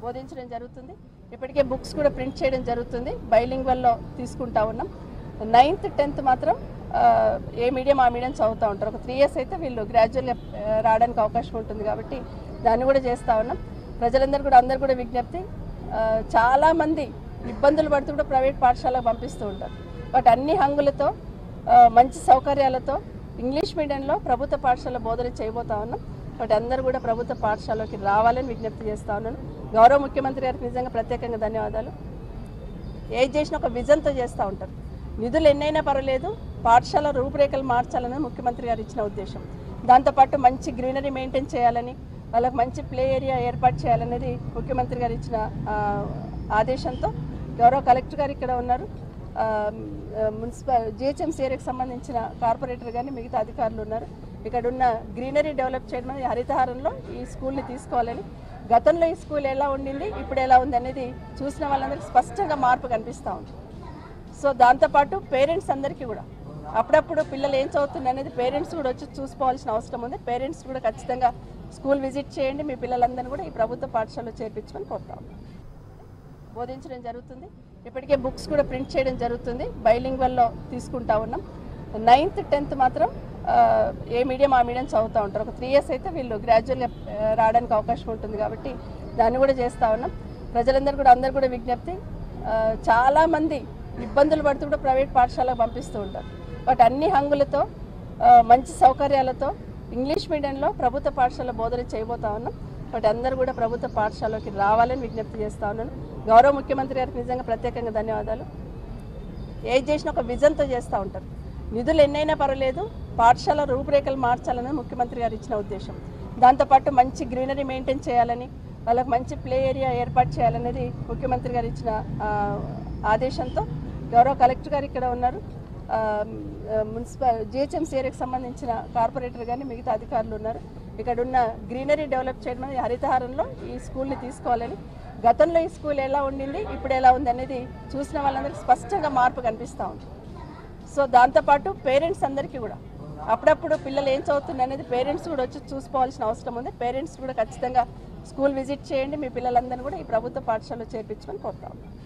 బోధించడం జరుగుతుంది ఇప్పటికే బుక్స్ కూడా ప్రింట్ చేయడం జరుగుతుంది బైలింగ్వల్లో తీసుకుంటా ఉన్నాం నైన్త్ టెన్త్ మాత్రం ఆ, ఏ మీడియం ఆ మీడియం చదువుతూ ఉంటారు ఒక త్రీ ఇయర్స్ అయితే వీళ్ళు గ్రాడ్యువల్గా రావడానికి అవకాశం ఉంటుంది కాబట్టి దాన్ని కూడా చేస్తూ ఉన్నాం ప్రజలందరూ కూడా అందరు కూడా విజ్ఞప్తి ఆ, చాలా మంది ఇబ్బందులు పడుతూ కూడా ప్రైవేట్ పాఠశాలకు పంపిస్తూ ఉంటారు బట్ అన్ని హంగులతో ఆ, మంచి సౌకర్యాలతో ఇంగ్లీష్ మీడియంలో ప్రభుత్వ పాఠశాల బోధన చేయబోతా ఉన్నాం బట్ అందరూ కూడా ప్రభుత్వ పాఠశాలకి రావాలని విజ్ఞప్తి చేస్తా ఉన్నాను గౌరవ ముఖ్యమంత్రి గారికి నిజంగా ప్రత్యేకంగా ధన్యవాదాలు ఏది చేసినా ఒక విజన్తో చేస్తూ ఉంటారు నిధులు ఎన్నైనా పర్వాలేదు పాఠశాల రూపురేఖలు మార్చాలని ముఖ్యమంత్రి గారు ఇచ్చిన ఉద్దేశం దాంతోపాటు మంచి గ్రీనరీ మెయింటైన్ చేయాలని వాళ్ళకి మంచి ప్లే ఏరియా ఏర్పాటు చేయాలనేది ముఖ్యమంత్రి గారు ఇచ్చిన ఆ, ఆదేశంతో గౌరవ కలెక్టర్ గారు ఇక్కడ ఉన్నారు ఆ, మున్సిపల్ జిహెచ్ఎంసీ ఏరియాకి సంబంధించిన కార్పొరేటర్ కానీ మిగతా అధికారులు ఉన్నారు ఇక్కడ ఉన్న గ్రీనరీ డెవలప్ చేయడం అనేది హరితహారంలో ఈ స్కూల్ని తీసుకోవాలని గతంలో ఈ స్కూల్ ఎలా ఉండింది ఇప్పుడు ఎలా ఉంది అనేది చూసిన వాళ్ళందరికీ స్పష్టంగా మార్పు కనిపిస్తూ ఉంది సో దాంతోపాటు పేరెంట్స్ అందరికీ కూడా అప్పుడప్పుడు పిల్లలు ఏం చదువుతున్నారు అనేది పేరెంట్స్ కూడా వచ్చి చూసుకోవాల్సిన అవసరం ఉంది పేరెంట్స్ కూడా ఖచ్చితంగా స్కూల్ విజిట్ చేయండి మీ పిల్లలందరినీ కూడా ఈ ప్రభుత్వ పాఠశాలలో చేర్పించమని కోరుతా ఉన్నాం బోధించడం జరుగుతుంది ఇప్పటికే బుక్స్ కూడా ప్రింట్ చేయడం జరుగుతుంది బైలింగ్వల్లో తీసుకుంటా ఉన్నాం నైన్త్ టెన్త్ మాత్రం ఆ, ఏ మీడియం ఆ మీడియం చదువుతూ ఉంటారు ఒక త్రీ ఇయర్స్ అయితే వీళ్ళు గ్రాడ్యువల్గా రావడానికి అవకాశం ఉంటుంది కాబట్టి దాన్ని కూడా చేస్తూ ఉన్నాం ప్రజలందరూ కూడా అందరు కూడా విజ్ఞప్తి ఆ, చాలా మంది ఇబ్బందులు పడుతూ కూడా ప్రైవేట్ పాఠశాలకు పంపిస్తూ ఉంటారు బట్ అన్ని హంగులతో ఆ, మంచి సౌకర్యాలతో ఇంగ్లీష్ మీడియంలో ప్రభుత్వ పాఠశాల బోధన చేయబోతా ఉన్నాం బట్ అందరూ కూడా ప్రభుత్వ పాఠశాలకి రావాలని విజ్ఞప్తి చేస్తా ఉన్నాను గౌరవ ముఖ్యమంత్రి గారికి నిజంగా ప్రత్యేకంగా ధన్యవాదాలు ఏది చేసినా ఒక విజన్తో చేస్తూ ఉంటారు నిధులు ఎన్నైనా పర్వాలేదు పాఠశాల రూపురేఖలు మార్చాలని ముఖ్యమంత్రి గారు ఇచ్చిన ఉద్దేశం దాంతోపాటు మంచి గ్రీనరీ మెయింటైన్ చేయాలని వాళ్ళకి మంచి ప్లే ఏరియా ఏర్పాటు చేయాలనేది ముఖ్యమంత్రి గారు ఇచ్చిన ఆ, ఆదేశంతో గౌరవ కలెక్టర్ గారు ఇక్కడ ఉన్నారు ఆ, మున్సిపల్ జిహెచ్ఎంసీ ఏరియాకి సంబంధించిన కార్పొరేటర్ కానీ మిగతా అధికారులు ఉన్నారు ఇక్కడ ఉన్న గ్రీనరీ డెవలప్ చేయడం అనేది హరితహారంలో ఈ స్కూల్ని తీసుకోవాలని గతంలో ఈ స్కూల్ ఎలా ఉండింది ఇప్పుడు ఎలా ఉంది అనేది చూసిన వాళ్ళందరికీ స్పష్టంగా మార్పు కనిపిస్తూ ఉంది సో దాంతోపాటు పేరెంట్స్ అందరికీ కూడా అప్పుడప్పుడు పిల్లలు ఏం చదువుతున్నారు అనేది పేరెంట్స్ కూడా వచ్చి చూసుకోవాల్సిన అవసరం ఉంది పేరెంట్స్ కూడా ఖచ్చితంగా స్కూల్ విజిట్ చేయండి మీ పిల్లలందరినీ కూడా ఈ ప్రభుత్వ పాఠశాలలో చేర్పించమని కోరుతా ఉన్నాం